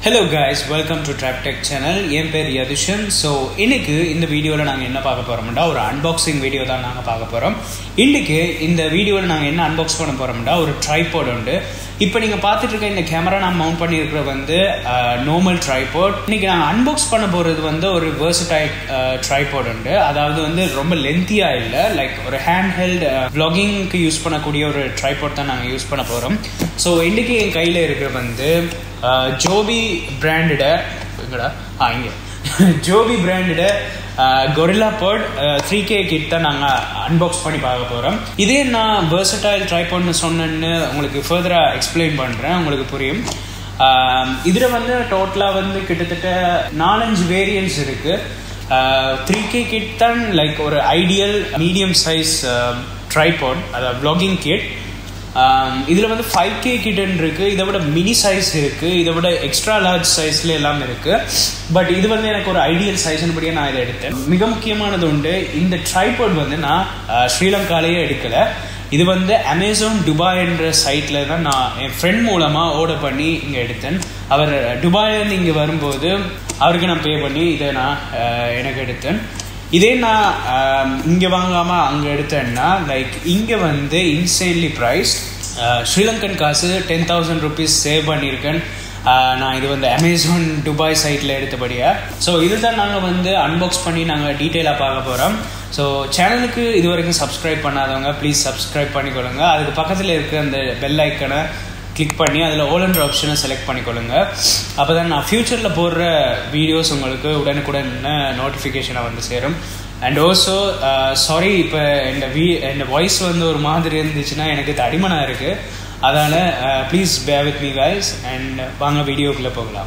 Hello guys welcome to Traptech channel என் பேர் Yathushan so இன்னைக்கு இந்த வீடியோவில் நாங்கள் என்ன பார்க்க போகிறோம்டா ஒரு அன்பாக்சிங் வீடியோ தான் நாங்கள் பார்க்க போகிறோம் இன்னைக்கு இந்த வீடியோவில் நாங்கள் என்ன அன்பாக்ஸ் பண்ண போகிறோம்டா ஒரு ட்ரைபோர்ட் உண்டு இப்போ நீங்கள் பார்த்துட்டு இருக்க இந்த கேமரா நான் மவுண்ட் பண்ணியிருக்கிற வந்து நார்மல் ட்ரைபோர்ட் இன்னைக்கு நாங்கள் அன்பாக்ஸ் பண்ண போகிறது வந்து ஒரு வேர்சடைட் ட்ரைபோர்ட் உண்டு அதாவது வந்து ரொம்ப லென்த்தியாக இல்லை லைக் ஒரு ஹேண்ட் ஹெல்ட் vlogging-க்கு யூஸ் பண்ணக்கூடிய ஒரு ட்ரைபோர்ட் தான் நாங்கள் யூஸ் பண்ண போகிறோம் ஸோ இன்றைக்கி என் கையில் இருக்கிற வந்து ஜோபி பிராண்டட எங்கடா ஆ இங்கே ஜோபி பிராண்டட Gorilla Pod three K kit தான் நாங்கள் அன்பாக்ஸ் பண்ணி பார்க்க போகிறோம் இதே நான் வேர்சடைல் ட்ரைபாட்னு சொன்னேன்னு உங்களுக்கு ஃபர்தராக எக்ஸ்பிளைன் பண்ணுறேன் உங்களுக்கு புரியும் இதில் வந்து டோட்டலாக வந்து கிட்டத்தட்ட நாலஞ்சு வேரியன்ஸ் இருக்குது த்ரீ கே கிட் தான் லைக் ஒரு ஐடியல் மீடியம் சைஸ் ட்ரைபாட் அதாவது vlogging கிட் இதில் வந்து ஃபைவ் கே கிட்டன் இருக்குது இதை விட மினி சைஸ் இருக்குது இதை விட எக்ஸ்ட்ரா லார்ஜ் சைஸ்ல எல்லாம் இருக்குது பட் இது வந்து எனக்கு ஒரு ஐடியல் சைஸ்னுபடியே நான் இதை எடுத்தேன் மிக முக்கியமானது உண்டு இந்த ட்ரைபாட் வந்து நான் ஸ்ரீலங்காலேயே எடுக்கலை இது வந்து அமேசான் துபாய் என்ற சைட்டில் தான் நான் என் ஃப்ரெண்ட் மூலமாக ஆர்டர் பண்ணி இங்கே எடுத்தேன் அவர் துபாயிலேருந்து இங்கே வரும்போது அவருக்கு நான் பே பண்ணி இதை நான் எனக்கு எடுத்தேன் இதே நான் இங்கே வாங்காமல் அங்கே எடுத்தேன்னா லைக் இங்கே வந்து இன்சேன்லி ப்ரைஸ் ஸ்ரீலங்கன் காசு டென் தௌசண்ட் ருபீஸ் சேவ் பண்ணியிருக்கேன் நான் இது வந்து அமேசான் துபாய் சைட்டில் எடுத்தபடியாக ஸோ இதுதான் நாங்கள் வந்து அன்பாக்ஸ் பண்ணி நாங்கள் டீட்டெயிலாக பார்க்க போகிறோம் ஸோ சேனலுக்கு இது வரைக்கும் சப்ஸ்கிரைப் பண்ணாதவங்க ப்ளீஸ் சப்ஸ்கிரைப் பண்ணிக்கொள்ளுங்க அதுக்கு பக்கத்தில் இருக்க அந்த பெல் ஐக்கனை கிளிக் பண்ணி அதில் ஓலன்ற ஆப்ஷனை செலக்ட் பண்ணிக்கொள்ளுங்க அப்போ தான் நான் ஃப்யூச்சரில் போடுற வீடியோஸ் உங்களுக்கு உடனுக்குடன் நோட்டிஃபிகேஷனாக வந்து சேரும் அண்ட் ஆல்சோ சாரி இப்போ இந்த வீ இந்த வாய்ஸ் வந்து ஒரு மாதிரி இருந்துச்சுன்னா எனக்கு தடிமனாக இருக்குது அதனால் please bear with me guys and வாங்க வீடியோக்குள்ளே போகலாம்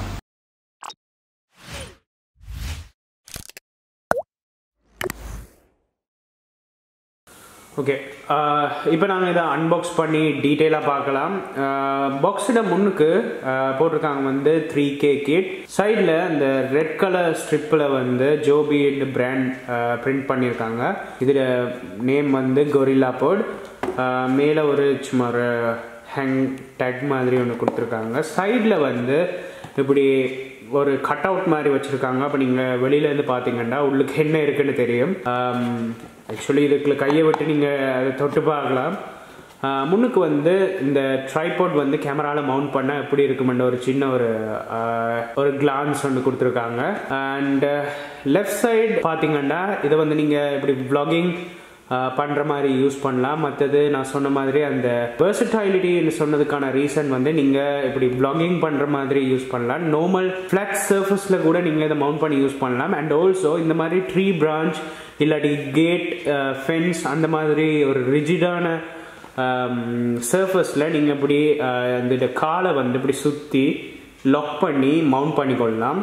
ஓகே இப்போ நாங்கள் இதை அன்பாக்ஸ் பண்ணி டீட்டெயிலாக பார்க்கலாம் பாக்ஸோட முன்னுக்கு போட்டிருக்காங்க வந்து த்ரீ கே கிட் சைடில் இந்த ரெட் கலர் ஸ்ட்ரிப்பில் வந்து ஜோபி பிராண்ட் பிரிண்ட் பண்ணியிருக்காங்க இதில் நேம் வந்து கொரில்லா போர்ட் மேலே ஒரு சும்மா ஒரு ஹேங் டேக் மாதிரி ஒன்று கொடுத்துருக்காங்க சைடில் வந்து இப்படி ஒரு கட் அவுட் மாதிரி வச்சுருக்காங்க அப்போ நீங்கள் வெளியிலேருந்து பார்த்தீங்கன்னா உள்ளுக்கு என்ன இருக்குன்னு தெரியும் ஆக்சுவலி இதுக்குள்ள கையை விட்டு நீங்கள் அதை தொட்டு பார்க்கலாம் முன்னுக்கு வந்து இந்த ட்ரைபாட் வந்து கேமராவில் மவுண்ட் பண்ணால் எப்படி இருக்குமென்ற ஒரு சின்ன ஒரு ஒரு கிளான்ஸ் ஒன்று கொடுத்துருக்காங்க அண்ட் லெஃப்ட் சைடு பார்த்தீங்கன்னா இதை வந்து நீங்கள் இப்படி வ்ளாகிங் பண்ணுற மாதிரி யூஸ் பண்ணலாம் மற்றது நான் சொன்ன மாதிரி அந்த வேர்சட்டாலிட்டின்னு சொன்னதுக்கான ரீசன் வந்து நீங்கள் இப்படி பிளாகிங் பண்ணுற மாதிரி யூஸ் பண்ணலாம் நார்மல் ஃப்ளாட் சர்ஃபஸில் கூட நீங்கள் இதை மவுண்ட் பண்ணி யூஸ் பண்ணலாம் அண்ட் ஆல்சோ இந்த மாதிரி ட்ரீ பிரான்ச் இல்லாட்டி கேட் ஃபென்ஸ் அந்த மாதிரி ஒரு ரிஜிடான சர்ஃபஸில் நீங்கள் இப்படி இந்த காலை வந்து இப்படி சுற்றி லாக் பண்ணி மவுண்ட் பண்ணிக்கொள்ளலாம்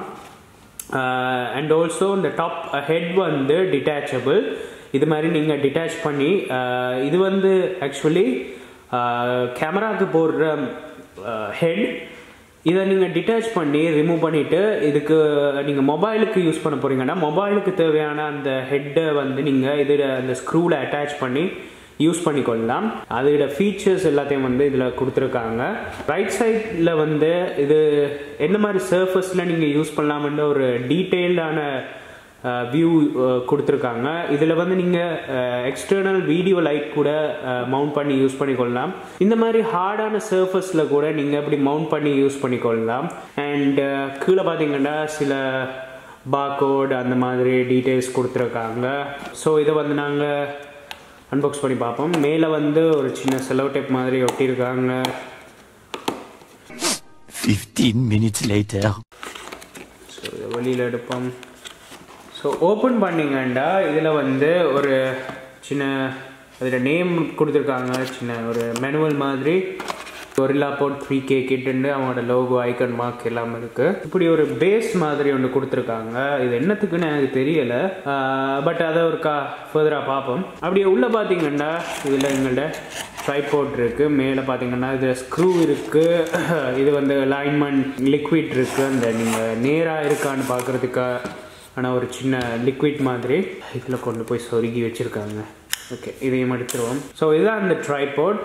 அண்ட் ஆல்சோ இந்த டாப் ஹெட் வந்து டிட்டாச்சபிள் இது மாதிரி நீங்கள் டிட்டாச் பண்ணி இது வந்து ஆக்சுவலி கேமராவுக்கு போடுற ஹெட் இதை நீங்கள் டிட்டாச் பண்ணி ரிமூவ் பண்ணிவிட்டு இதுக்கு நீங்கள் மொபைலுக்கு யூஸ் பண்ண போகிறீங்கன்னா மொபைலுக்கு தேவையான அந்த ஹெட்டை வந்து நீங்கள் இதில் அந்த ஸ்க்ரூவில் அட்டாச் பண்ணி யூஸ் பண்ணிக்கொள்ளலாம் அதோட ஃபீச்சர்ஸ் எல்லாத்தையும் வந்து இதில் கொடுத்துருக்காங்க ரைட் சைடில் வந்து இது என்ன மாதிரி சர்ஃபஸில் நீங்கள் யூஸ் பண்ணலாம்ன்ற ஒரு டீட்டெயில்டான வியூ கொடுத்துருக்காங்க இதில் வந்து நீங்கள் எக்ஸ்டர்னல் வீடியோ லைட் கூட மவுண்ட் பண்ணி யூஸ் பண்ணிக்கொள்ளலாம் இந்த மாதிரி ஹார்டான சர்ஃபஸில் கூட நீங்கள் இப்படி மவுண்ட் பண்ணி யூஸ் பண்ணிக்கொள்ளலாம் அண்ட் கீழே பார்த்தீங்கன்னா சில பாகோட் அந்த மாதிரி டீட்டெயில்ஸ் கொடுத்துருக்காங்க ஸோ இதை வந்து நாங்கள் அன்பாக்ஸ் பண்ணி பார்ப்போம் மேலே வந்து ஒரு சின்ன செலவு டேப் மாதிரி ஒட்டியிருக்காங்க 15 minutes later. ஸோ இதை வெளியில் எடுப்போம் ஸோ ஓப்பன் பண்ணிங்கண்டா இதில் வந்து ஒரு சின்ன அதில் நேம் கொடுத்துருக்காங்க சின்ன ஒரு மேனுவல் மாதிரி கொரில்லா போட் த்ரீ கே கிட்டுன்னு அவங்களோட லோகோ ஐக்கன் மார்க் எல்லாமே இருக்கு இப்படி ஒரு பேஸ் மாதிரி ஒன்று கொடுத்துருக்காங்க இது என்னத்துக்குன்னு எனக்கு தெரியல பட் அதை ஒரு கா ஃபர்தராக பார்ப்போம் அப்படியே உள்ளே பார்த்தீங்கன்னா இதில் எங்கள்கிட்ட ட்ரைபோர்ட் இருக்கு மேலே பார்த்தீங்கன்னா இதில் ஸ்க்ரூ இருக்கு இது வந்து லைன்மெண்ட் லிக்விட் இருக்கு அந்த நீங்கள் நேராக இருக்கான்னு பார்க்குறதுக்காக ஆனால் ஒரு சின்ன லிக்விட் மாதிரி இதில் கொண்டு போய் சொருகி வச்சுருக்காங்க ஓகே இதையும் எடுத்துருவோம் ஸோ இதுதான் அந்த ட்ரைபோர்ட்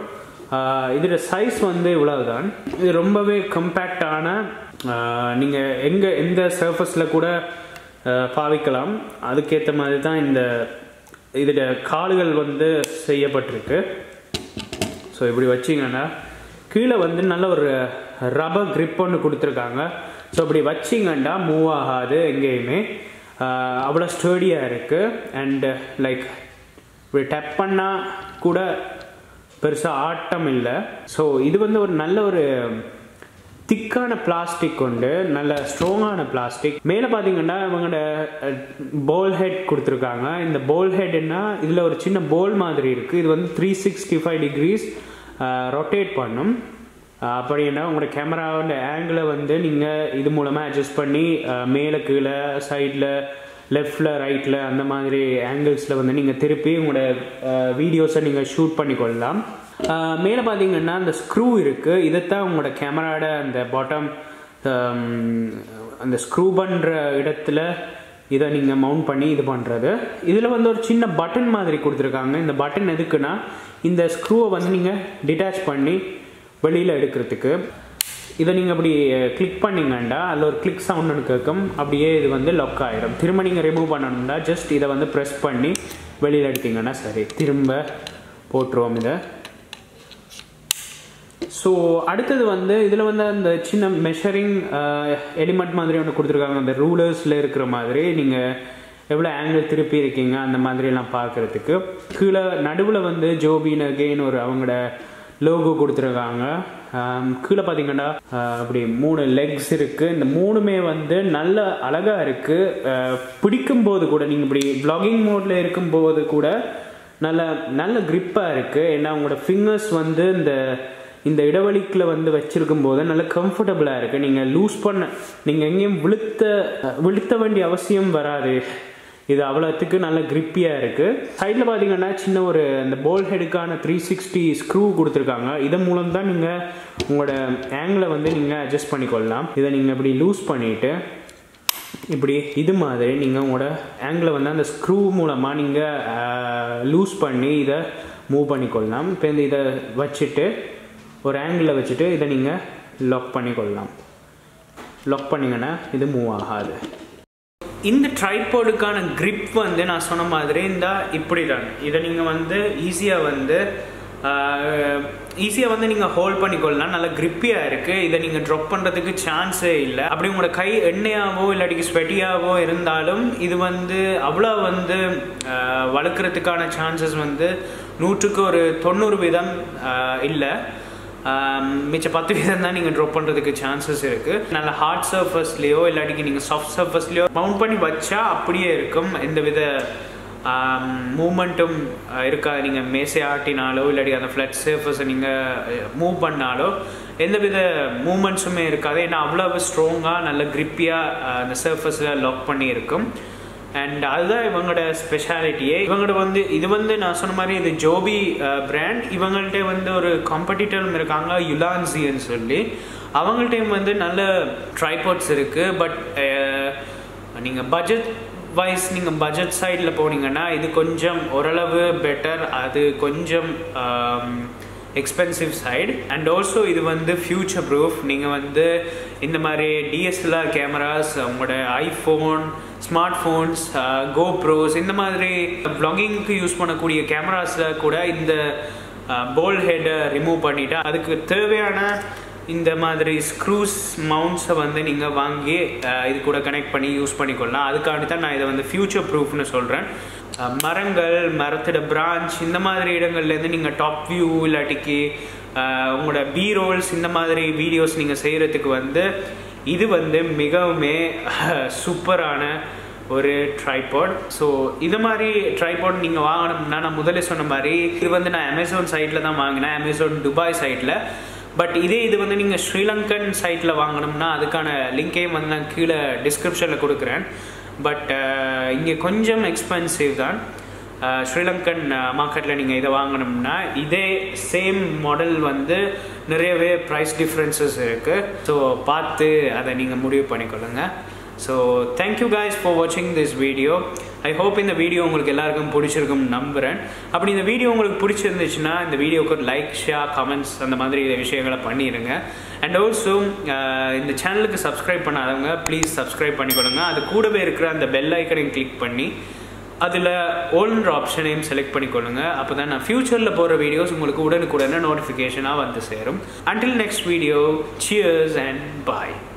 இதோட சைஸ் வந்து இவ்வளவுதான் இது ரொம்பவே கம்பேக்டான நீங்கள் எங்கே எந்த சர்ஃபஸில் கூட ஆஹ், பாவிக்கலாம் அதுக்கேற்ற மாதிரி தான் இந்த இதோட கால்கள் வந்து செய்யப்பட்டிருக்கு ஸோ இப்படி வச்சிங்கன்னா கீழே வந்து நல்ல ஒரு ரப்பர் grip ஒன்று கொடுத்துருக்காங்க ஸோ இப்படி வச்சிங்கன்னா மூவ் ஆகாது எங்கேயுமே ஆஹ் அவ்வளோ ஸ்டேடியாக இருக்குது அண்ட் லைக் இப்படி டப் பண்ணால் கூட பெருசாக ஆட்டம் இல்லை ஸோ இது வந்து ஒரு நல்ல ஒரு திக்கான பிளாஸ்டிக் கொண்டு நல்ல ஸ்ட்ராங்கான பிளாஸ்டிக் மேலே பார்த்தீங்கன்னா இவங்களோட போல் ஹெட் கொடுத்துருக்காங்க இந்த போல் ஹெட்னா இதில் ஒரு சின்ன போல் மாதிரி இருக்குது இது வந்து three sixty five degrees rotate பண்ணும் அஹ் அப்படின்னா உங்களோட கேமராவோட ஆங்கிளை வந்து நீங்கள் இது மூலமாக அட்ஜஸ்ட் பண்ணி அஹ் மேலே கீழே சைடில் லெஃப்டில் ரைட்டில் அந்த மாதிரி ஆங்கிள்ஸில் வந்து நீங்கள் திருப்பி உங்களோட வீடியோஸை நீங்கள் ஷூட் பண்ணிக்கொள்ளலாம் அஹ் மேலே பார்த்தீங்கன்னா அந்த ஸ்க்ரூ இருக்குது இதைத்தான் உங்களோட கேமராவோட அந்த பாட்டம் அந்த ஸ்க்ரூ பண்ணுற இடத்துல இதை நீங்கள் மவுண்ட் பண்ணி இது பண்ணுறது இதில் வந்து ஒரு சின்ன பட்டன் மாதிரி கொடுத்துருக்காங்க இந்த பட்டன் எதுக்குன்னா இந்த ஸ்க்ரூவை வந்து நீங்கள் டிட்டாச் பண்ணி வெளியில் எடுக்கிறதுக்கு இதை நீங்கள் அப்படி கிளிக் பண்ணீங்கன்னா அதில் ஒரு கிளிக் சவுண்ட் ஒன்று கேட்கும் அப்படியே இது வந்து லாக் ஆயிடும் திரும்ப நீங்கள் ரிமூவ் பண்ணணும்னா ஜஸ்ட் இதை வந்து ப்ரெஸ் பண்ணி வெளியில் எடுத்தீங்கன்னா சரி திரும்ப போட்டுருவோம் இதை ஸோ அடுத்தது வந்து இதில் வந்து அந்த சின்ன மெஷரிங் எலிமெண்ட் மாதிரி ஒன்று கொடுத்துருக்காங்க அந்த ரூலர்ஸில் இருக்கிற மாதிரி நீங்கள் எவ்வளோ ஆங்கிள் திருப்பி இருக்கீங்க அந்த மாதிரிலாம் பார்க்குறதுக்கு கீழே நடுவில் வந்து ஜோபின் அகெயின் ஒரு அவங்களோட லோகோ கொடுத்துருக்காங்க ஆம், கீழே பார்த்தீங்கன்னா ஆஹ், அப்படி மூணு லெக்ஸ் இருக்குது இந்த மூணுமே வந்து நல்ல அழகாக இருக்குது பிடிக்கும்போது கூட நீங்கள் இப்படி vlogging மோடில் இருக்கும்போது கூட நல்ல நல்ல grip-ஆ இருக்குது ஏன்னா உங்களோட ஃபிங்கர்ஸ் வந்து இந்த இந்த இடைவெளிக்குள்ள வந்து வச்சிருக்கும் போது நல்ல கம்ஃபர்டபுளாக இருக்குது நீங்கள் லூஸ் பண்ண நீங்கள் எங்கேயும் விழுத்த விழுத்த வேண்டிய அவசியம் வராது இது அவ்வளோத்துக்கு நல்ல கிரிப்பியாக இருக்குது சைடில் பார்த்தீங்கன்னா சின்ன ஒரு இந்த போல் ஹெடுக்கான த்ரீ சிக்ஸ்டி ஸ்க்ரூ கொடுத்துருக்காங்க இதன் மூலம் தான் நீங்கள் உங்களோட ஆங்கிளை வந்து நீங்கள் அட்ஜஸ்ட் பண்ணிக்கொள்ளலாம் இதை நீங்கள் இப்படி லூஸ் பண்ணிவிட்டு இப்படி இது மாதிரி நீங்கள் உங்களோட ஆங்கிளை வந்து அந்த ஸ்க்ரூ மூலமாக நீங்கள் லூஸ் பண்ணி இதை மூவ் பண்ணிக்கொள்ளலாம் இப்போ இந்த இதை வச்சுட்டு ஒரு ஆங்கிளில் வச்சுட்டு இதை நீங்கள் லாக் பண்ணிக்கொள்ளலாம் லாக் பண்ணிங்கன்னா இது மூவ் ஆகாது இந்த ட்ரைபோர்டுக்கான grip வந்து நான் சொன்ன மாதிரி இந்த இப்படி தான் இதை நீங்கள் வந்து ஈஸியாக வந்து ஈஸியாக வந்து நீங்கள் ஹோல்ட் பண்ணிக்கொள்ளலாம் நல்லா கிரிப்பியாக இருக்குது இதை நீங்கள் ட்ராப் பண்ணுறதுக்கு சான்ஸே இல்லை அப்படி உங்களோட கை எண்ணெயாவோ இல்லாட்டிக்கு ஸ்வெட்டியாவோ இருந்தாலும் இது வந்து அவ்வளோ வந்து ஆஹ், வளர்க்குறதுக்கான சான்சஸ் வந்து நூற்றுக்கு ஒரு தொண்ணூறு வீதம் இல்லை ஆம், மிச்ச பத்து வீதம் தான் நீங்கள் ட்ராப் பண்ணுறதுக்கு சான்சஸ் இருக்குது நல்ல ஹார்ட் சர்ஃபஸ்லேயோ இல்லாட்டிக்கு நீங்கள் சாஃப்ட் சர்ஃபஸ்லேயோ மவுண்ட் பண்ணி வச்சா அப்படியே இருக்கும் எந்த வித மூமெண்ட்டும் இருக்காது நீங்கள் மேசை ஆட்டினாலோ இல்லாட்டி அந்த ஃப்ளட் சர்ஃபஸை நீங்கள் மூவ் பண்ணாலோ எந்த வித மூமெண்ட்ஸுமே இருக்காது ஏன்னா அவ்வளவு ஸ்ட்ராங்காக நல்ல கிரிப்பியாக அந்த சர்ஃபஸில் லாக் பண்ணி இருக்கும் அண்ட் அதுதான் இவங்களோட ஸ்பெஷாலிட்டியே இவங்களோட வந்து இது வந்து நான் சொன்ன மாதிரி இது ஜோபி பிராண்ட் இவங்கள்ட்ட வந்து ஒரு காம்படிட்டரும் இருக்காங்க யுலான்சின்னு சொல்லி அவங்கள்ட்டையும் வந்து நல்ல ட்ரைபாட்ஸ் இருக்குது பட் நீங்கள் பட்ஜெட் வைஸ் நீங்கள் பட்ஜெட் சைடில் போனீங்கன்னா இது கொஞ்சம் ஓரளவு பெட்டர் அது கொஞ்சம் எக்ஸ்பென்சிவ் சைடு அண்ட் ஆல்சோ இது வந்து ஃபியூச்சர் ப்ரூஃப் நீங்கள் வந்து இந்த மாதிரி டிஎஸ்எல்ஆர் கேமராஸ் உங்களோட ஐஃபோன் ஸ்மார்ட் ஃபோன்ஸ் கோப்ரோஸ் இந்த மாதிரி vlogging-க்கு யூஸ் பண்ணக்கூடிய கேமராஸில் கூட இந்த போல் ஹெட்டை ரிமூவ் பண்ணிவிட்டு அதுக்கு தேவையான இந்த மாதிரி ஸ்க்ரூஸ் மவுண்ட்ஸை வந்து நீங்கள் வாங்கி அஹ், இது கூட கனெக்ட் பண்ணி யூஸ் பண்ணிக்கொள்ளலாம் அதுக்காண்டி தான் நான் இதை வந்து ஃபியூச்சர் ப்ரூஃப்னு சொல்கிறேன் மரங்கள் மரத்தோட பிரான்ச் இந்த மாதிரி இடங்கள்லேருந்து நீங்கள் டாப் வியூ இல்லாட்டிக்கு அஹ், உங்களோட பி ரோல்ஸ் இந்த மாதிரி வீடியோஸ் நீங்கள் செய்கிறதுக்கு வந்து இது வந்து மிகவுமே சூப்பரான ஒரு ட்ரைபாட் ஸோ இது மாதிரி ட்ரைபாட் நீங்கள் வாங்கணும்னா நான் முதல்ல சொன்ன மாதிரி இது வந்து நான் அமேசான் சைட்டில் தான் வாங்கினேன் அமேசான் துபாய் சைட்டில் பட் இதே இது வந்து நீங்கள் ஸ்ரீலங்கன் சைட்டில் வாங்கணும்னா அதுக்கான லிங்கையும் வந்து நான் கீழே டிஸ்கிரிப்ஷனில் கொடுக்குறேன் பட் இங்கே கொஞ்சம் எக்ஸ்பென்சிவ் தான் அஹ், ஸ்ரீலங்கன் மார்க்கெட்டில் நீங்கள் இதை வாங்கணும்னா இதே சேம் மாடல் வந்து நிறையவே ப்ரைஸ் டிஃப்ரென்சஸ் இருக்குது ஸோ பார்த்து அதை நீங்கள் முடிவு பண்ணிக்கொள்ளுங்க ஸோ தேங்க்யூ guys ஃபார் வாட்சிங் திஸ் வீடியோ ஐ ஹோப் இந்த வீடியோ உங்களுக்கு எல்லாருக்கும் பிடிச்சிருக்கும் நம்புகிறேன் அப்படி இந்த வீடியோ உங்களுக்கு பிடிச்சிருந்துச்சுன்னா இந்த வீடியோக்கு லைக் ஷேர் கமெண்ட்ஸ் அந்த மாதிரி விஷயங்களை பண்ணிடுங்க அண்ட் ஆல்சோ இந்த சேனலுக்கு சப்ஸ்கிரைப் பண்ணாதவங்க ப்ளீஸ் சப்ஸ்கிரைப் பண்ணிக்கொள்ளுங்க அது கூடவே இருக்கிற அந்த பெல் ஐக்கனையும் கிளிக் பண்ணி அதில் ஓல்ன்ற ஆப்ஷனையும் செலக்ட் பண்ணிக்கொள்ளுங்க அப்போ தான் நான் ஃப்யூச்சரில் போகிற வீடியோஸ் உங்களுக்கு உடனுக்குடனே நோட்டிஃபிகேஷனாக வந்து சேரும் until next video cheers and bye